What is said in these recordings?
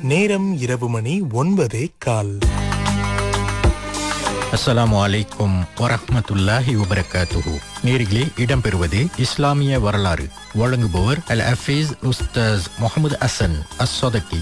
நேரம் இரவு மணி ஒன்பதே கால் அஸ்ஸலாமு அலைக்கும் வரஹ்மத்துல்லாஹி வபரகாத்துஹு நேரிலே இடம்பெறுவது இஸ்லாமிய வரலாறு வழங்குபவர் அல் ஹஃபீஸ் உஸ்தாஸ் முகமது அசன் அஸ் சொதக்கி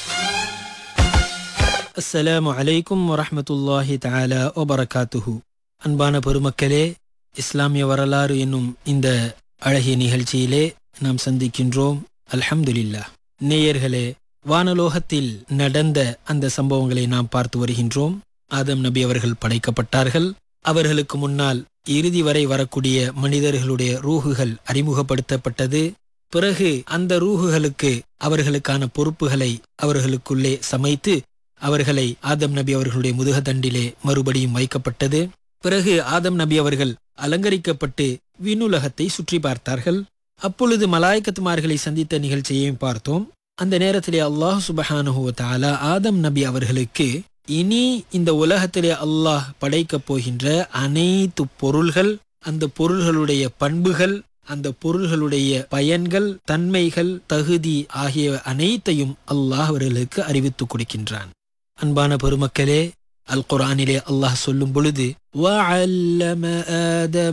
அஸ்ஸலாமு அலைக்கும் வரஹ்மத்துல்லாஹி தஆலா வபரகாத்துஹு அன்பான பெருமக்களே இஸ்லாமிய வரலாறு என்னும் இந்த அழகிய நிகழ்ச்சியிலே நாம் சந்திக்கின்றோம் அல்ஹம்துலில்லாஹ் நேயர்களே வானலோகத்தில் நடந்த அந்த சம்பவங்களை நாம் பார்த்து வருகின்றோம் ஆதம் நபி அவர்கள் படைக்கப்பட்டார்கள் அவர்களுக்கு முன்னால் இறுதி வரை வரக்கூடிய மனிதர்களுடைய ரூகுகள் அறிமுகப்படுத்தப்பட்டது பிறகு அந்த ரூகுகளுக்கு அவர்களுக்கான பொறுப்புகளை அவர்களுக்குள்ளே சமைத்து அவர்களை ஆதம் நபி அவர்களுடைய முதுகதண்டிலே மறுபடியும் வைக்கப்பட்டது பிறகு ஆதம் நபி அவர்கள் அலங்கரிக்கப்பட்டு விண்ணுலகத்தை சுற்றி பார்த்தார்கள் அப்பொழுது மலாய்க்கத்துமார்களை சந்தித்த நிகழ்ச்சியையும் பார்த்தோம் அந்த நேரத்திலே அல்லாஹ் சுபஹானுஹு தாலா ஆதம் நபி அவர்களுக்கு இனி இந்த உலகத்திலே அல்லாஹ் படைக்கப் போகின்ற அனைத்து பொருள்கள் அந்த பொருள்களுடைய பண்புகள் அந்த பொருள்களுடைய பயன்கள் தன்மைகள் தகுதி ஆகிய அனைத்தையும் அல்லாஹ் அவர்களுக்கு அறிவித்துக் கொடுக்கின்றான் அன்பான பெருமக்களே அல் குர்ஆனிலே அல்லாஹ் சொல்லும் பொழுது وَعَلَّمَ آدَمَ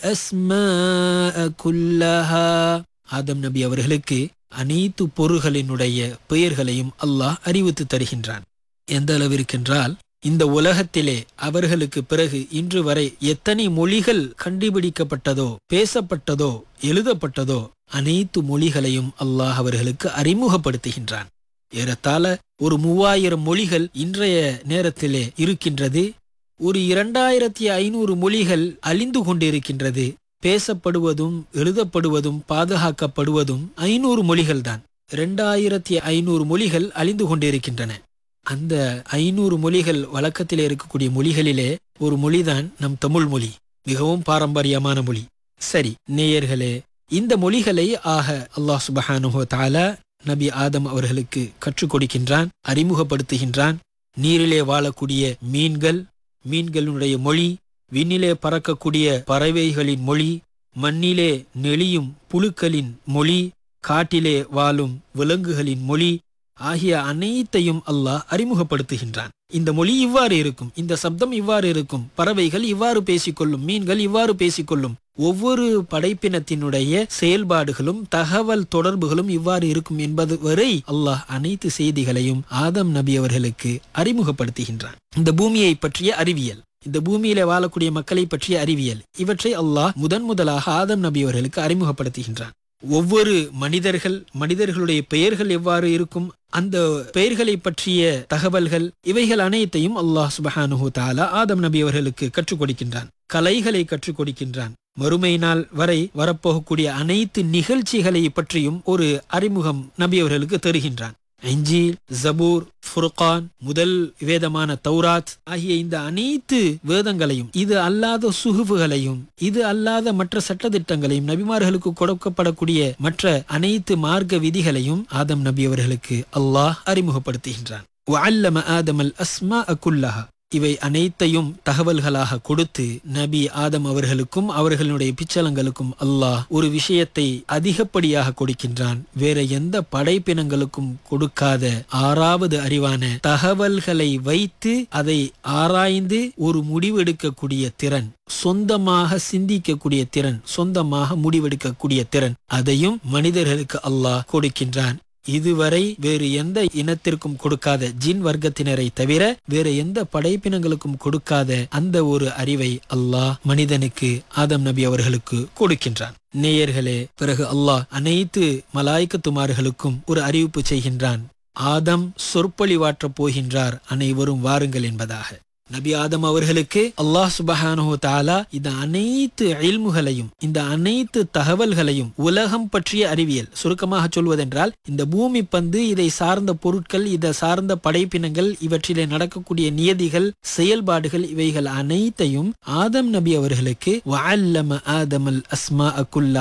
الْأَسْمَاءَ كُلَّهَا ஆதம் நபி அவர்களுக்கு அனைத்து பொருள்களினுடைய பெயர்களையும் அல்லாஹ் அறிவித்து தருகின்றான் எந்த அளவிற்கென்றால் இந்த உலகத்திலே அவர்களுக்கு பிறகு இன்று வரை எத்தனை மொழிகள் கண்டுபிடிக்கப்பட்டதோ பேசப்பட்டதோ எழுதப்பட்டதோ அனைத்து மொழிகளையும் அல்லாஹ் அவர்களுக்கு அறிமுகப்படுத்துகின்றான் ஏறத்தாழ ஒரு மூவாயிரம் மொழிகள் இன்றைய நேரத்திலே இருக்கின்றது ஒரு இரண்டாயிரத்தி ஐநூறு மொழிகள் அழிந்து கொண்டிருக்கின்றது பேசப்படுவதும் எழுதப்படுவதும் பாதுகாக்கப்படுவதும் ஐநூறு மொழிகள் தான் இரண்டாயிரத்தி ஐநூறு மொழிகள் அழிந்து கொண்டிருக்கின்றன அந்த ஐநூறு மொழிகள் வழக்கத்திலே இருக்கக்கூடிய மொழிகளிலே ஒரு மொழிதான் நம் தமிழ் மொழி மிகவும் பாரம்பரியமான மொழி சரி நேயர்களே இந்த மொழிகளை ஆக அல்லாஹ் சுபஹானுஹோ தாலா நபி ஆதம் அவர்களுக்கு கற்றுக் கொடுக்கின்றான் அறிமுகப்படுத்துகின்றான் நீரிலே வாழக்கூடிய மீன்கள் மீன்களுடைய மொழி விண்ணிலே பறக்கக்கூடிய பறவைகளின் மொழி மண்ணிலே நெளியும் புழுக்களின் மொழி காட்டிலே வாழும் விலங்குகளின் மொழி ஆகிய அனைத்தையும் அல்லாஹ் அறிமுகப்படுத்துகின்றான் இந்த மொழி இவ்வாறு இருக்கும் இந்த சப்தம் இவ்வாறு இருக்கும் பறவைகள் இவ்வாறு பேசிக்கொள்ளும் மீன்கள் இவ்வாறு பேசிக்கொள்ளும் ஒவ்வொரு படைப்பினத்தினுடைய செயல்பாடுகளும் தகவல் தொடர்புகளும் இவ்வாறு இருக்கும் என்பது வரை அல்லாஹ் அனைத்து செய்திகளையும் ஆதம் நபி அவர்களுக்கு அறிமுகப்படுத்துகின்றான் இந்த பூமியை பற்றிய அறிவியல் இந்த பூமியில வாழக்கூடிய மக்களை பற்றிய அறிவியல் இவற்றை அல்லாஹ் முதன் முதலாக ஆதம் நபி அவர்களுக்கு அறிமுகப்படுத்துகின்றான் ஒவ்வொரு மனிதர்கள் மனிதர்களுடைய பெயர்கள் எவ்வாறு இருக்கும் அந்த பெயர்களை பற்றிய தகவல்கள் இவைகள் அனைத்தையும் அல்லாஹ் சுபஹானுஹு தாலா ஆதம் நபி அவர்களுக்கு கற்றுக் கொடுக்கின்றான் கலைகளை கற்றுக் கொடுக்கின்றான் மறுமை நாள் வரை வரப்போகக்கூடிய அனைத்து நிகழ்ச்சிகளை பற்றியும் ஒரு அறிமுகம் நபி அவர்களுக்கு தருகின்றான் இஞ்சீல் ஜபூர் ஃபுர்கான் முதல் வேதமான தௌராத் ஆகிய இந்த அனைத்து வேதங்களையும் இது அல்லாத சுகுவுகளையும் இது அல்லாத மற்ற சட்டத்திட்டங்களையும் நபிமார்களுக்கு கொடுக்கப்படக்கூடிய மற்ற அனைத்து மார்க்க விதிகளையும் ஆதம் நபி அவர்களுக்கு அல்லாஹ் அறிமுகப்படுத்துகின்றான் வஅல்லம ஆதமல் அஸ்மா அக்குல்லஹா இவை அனைத்தையும் தகவல்களாக கொடுத்து நபி ஆதம் அவர்களுக்கும் அவர்களுடைய பிச்சலங்களுக்கும் அல்லாஹ் ஒரு விஷயத்தை அதிகப்படியாக கொடுக்கின்றான் வேற எந்த படைப்பினங்களுக்கும் கொடுக்காத ஆறாவது அறிவான தகவல்களை வைத்து அதை ஆராய்ந்து ஒரு முடிவெடுக்கக்கூடிய திறன் சொந்தமாக சிந்திக்கக்கூடிய திறன் சொந்தமாக முடிவெடுக்கக்கூடிய திறன் அதையும் மனிதர்களுக்கு அல்லாஹ் கொடுக்கின்றான் இதுவரை வேறு எந்த இனத்திற்கும் கொடுக்காத ஜின் வர்க்கத்தினரை தவிர வேறு எந்த படைப்பினங்களுக்கும் கொடுக்காத அந்த ஒரு அறிவை அல்லாஹ் மனிதனுக்கு ஆதம் நபி அவர்களுக்கு கொடுக்கின்றான் நேயர்களே பிறகு அல்லாஹ் அனைத்து மலாய்க்கத்துமார்களுக்கும் ஒரு அறிவிப்பு செய்கின்றான் ஆதம் சொற்பொழிவாற்றப் போகின்றார் அனைவரும் வாருங்கள் என்பதாக நபி ஆதம் அவர்களுக்கு அல்லாஹ் சுபஹானு தாலா இந்த அனைத்து இல்முகளையும் இந்த அனைத்து தகவல்களையும் உலகம் பற்றிய அறிவியல் சுருக்கமாக சொல்வதென்றால் இந்த பூமி பந்து இதை சார்ந்த பொருட்கள் இதை சார்ந்த படைப்பினங்கள் இவற்றிலே நடக்கக்கூடிய நியதிகள் செயல்பாடுகள் இவைகள் அனைத்தையும் ஆதம் நபி அவர்களுக்கு வஅல்லம ஆதமல் அஸ்மா அக்குல்லா